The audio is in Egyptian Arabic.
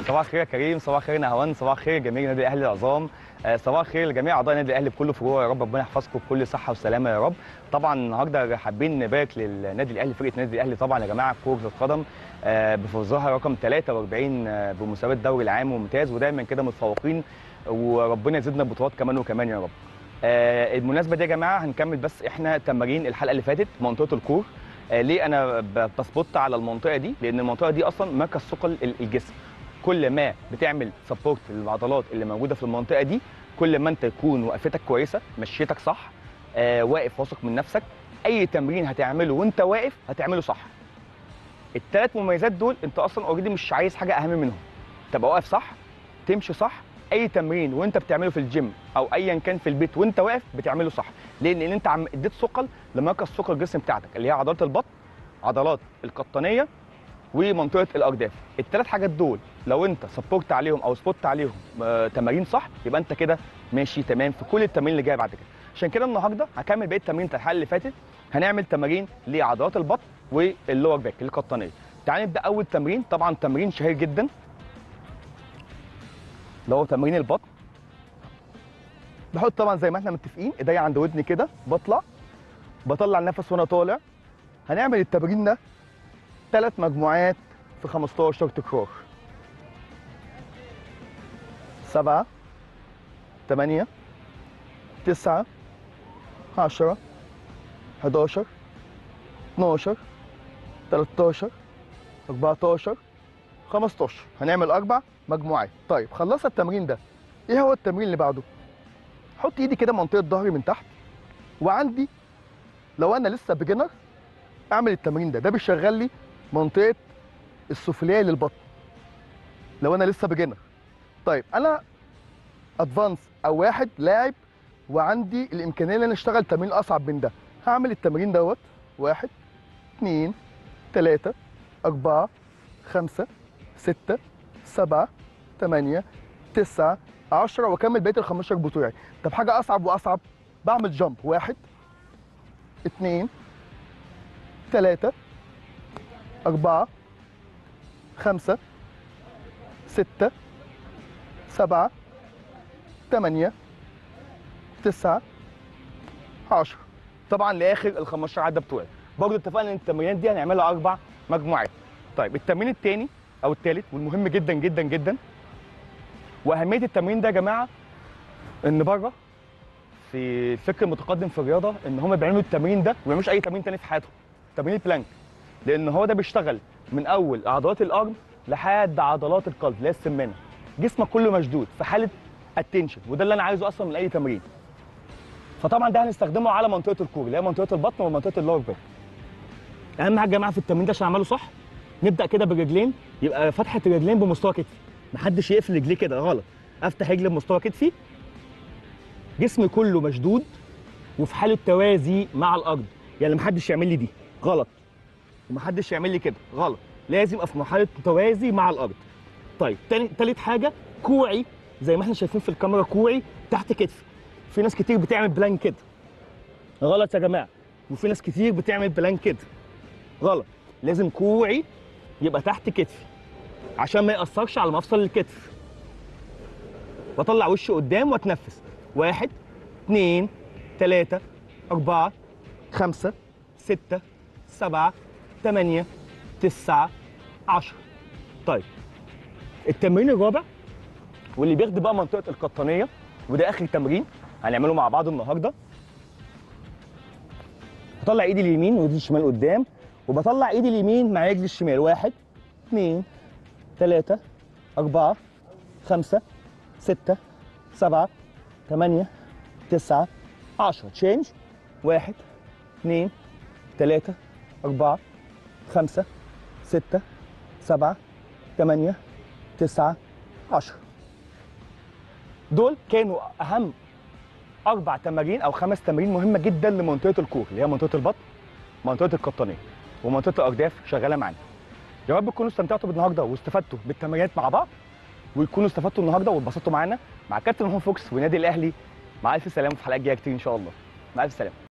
صباح الخير يا كريم صباح الخير يا نهوان صباح الخير جميع نادي الاهلي العظام آه، صباح الخير لجميع اعضاء النادي الاهلي بكل فروع يا رب ربنا يحفظكم بكل صحه وسلامه يا رب طبعا النهارده حابين نبارك للنادي الاهلي فرقه النادي الاهلي طبعا يا جماعه كره القدم آه، بفوزها رقم 43 آه، بمسابقه الدوري العام ممتاز ودايما كده متفوقين وربنا يزيدنا بطولات كمان وكمان يا رب آه، المناسبه دي يا جماعه هنكمل بس احنا تمارين الحلقه اللي فاتت منطقه الكور آه، ليه انا ب- بسبوت على المنطقه دي لان المنطقه دي اصلا مركز ثقل ال- الجسم كل ما بتعمل سبورت للعضلات اللي موجوده في المنطقه دي كل ما انت يكون وقفتك كويسه مشيتك صح آه واقف واثق من نفسك اي تمرين هتعمله وانت واقف هتعمله صح الثلاث مميزات دول انت اصلا اوريدي مش عايز حاجه اهم منهم تبقى واقف صح تمشي صح اي تمرين وانت بتعمله في الجيم او ايا كان في البيت وانت واقف بتعمله صح ليه لان انت عم اديت ثقل لمركز ثقل الجسم بتاعتك اللي هي عضلات البطن عضلات القطنيه ومنطقه الارداف الثلاث حاجات دول لو انت سبورت عليهم او سبوت عليهم آه، تمارين صح يبقى انت كده ماشي تمام في كل التمارين اللي جايه بعد كده عشان كده النهارده هكمل بقيه التمارين بتاع الحلقه اللي فاتت هنعمل تمارين لعضلات البطن واللور باك القطنيه تعال نبدا اول تمرين طبعا تمرين شهير جدا اللي هو تمرين البطن بحط طبعا زي ما احنا متفقين ايديا عند ودني كده بطلع بطلع النفس وانا طالع هنعمل التمرين ده ثلاث مجموعات في 15 تكرار سبعة ثمانية تسعة عشرة 11 12 13 14 15 هنعمل أربع مجموعات طيب خلصنا التمرين ده إيه هو التمرين اللي بعده؟ حط إيدي كده منطقة ظهري من تحت وعندي لو أنا لسه بيجنر أعمل التمرين ده ده بيشغل لي منطقة السفلية للبطن لو أنا لسه بيجنر طيب أنا ادفانس او واحد لاعب وعندي الامكانيه ان انا اشتغل تمرين اصعب من ده هعمل التمرين دوت واحد اتنين تلاته اربعه خمسه سته سبعه تمانيه تسعه عشره واكمل بقيه ال 15 بتوعي طب حاجه اصعب واصعب بعمل جامب واحد اتنين تلاته اربعه خمسه سته سبعه 8 9 10 طبعا لاخر ال 15 عده بتوعي برضه اتفقنا ان التمرينات دي هنعملها اربع مجموعات طيب التمرين الثاني او الثالث والمهم جدا جدا جدا واهميه التمرين ده يا جماعه ان بره في الفكر المتقدم في الرياضه ان هم بيعملوا التمرين ده وما بيعملوش اي تمرين تاني في حياتهم تمرين البلانك لان هو ده بيشتغل من اول عضلات الارم لحد عضلات القلب اللي هي السمانه جسمك كله مشدود في حاله اتنشن وده اللي انا عايزه اصلا من اي تمرين فطبعا ده هنستخدمه على منطقه الكور اللي هي منطقه البطن ومنطقه اللور باك اهم حاجه يا جماعه في التمرين ده عشان اعمله صح نبدا كده بالرجلين يبقى فتحه الرجلين بمستوى كتفي محدش يقفل رجليه كده غلط افتح رجلي بمستوى كتفي جسمي كله مشدود وفي حاله توازي مع الارض يعني محدش يعمل لي دي غلط ومحدش يعمل لي كده غلط لازم ابقى في مرحله توازي مع الارض طيب تاني تالت حاجه كوعي زي ما احنا شايفين في الكاميرا كوعي تحت كتفي في ناس كتير بتعمل بلان كده غلط يا جماعه وفي ناس كتير بتعمل بلان كده غلط لازم كوعي يبقى تحت كتفي عشان ما ياثرش على مفصل الكتف واطلع وشي قدام واتنفس واحد اتنين تلاته اربعه خمسه سته سبعه تمانيه تسعه عشره طيب التمرين الرابع واللي بياخد بقى منطقه القطنيه وده اخر تمرين هنعمله مع بعض النهارده بطلع ايدي اليمين وايدي الشمال قدام وبطلع ايدي اليمين مع رجلي الشمال واحد اثنين ثلاثة أربعة خمسة ستة سبعة ثمانية تسعة عشرة تشينج واحد اثنين ثلاثة أربعة خمسة ستة سبعة ثمانية تسعة عشرة دول كانوا أهم أربع تمارين أو خمس تمارين مهمة جدا لمنطقة الكور اللي هي منطقة البطن منطقة القطنية ومنطقة الأرداف شغالة معانا يا رب تكونوا استمتعتوا بالنهارده واستفدتوا بالتمارينات مع بعض ويكونوا استفدتوا النهارده واتبسطتوا معانا مع كابتن محمود فوكس ونادي الاهلي مع الف سلامه في حلقات جايه كتير ان شاء الله مع الف سلامه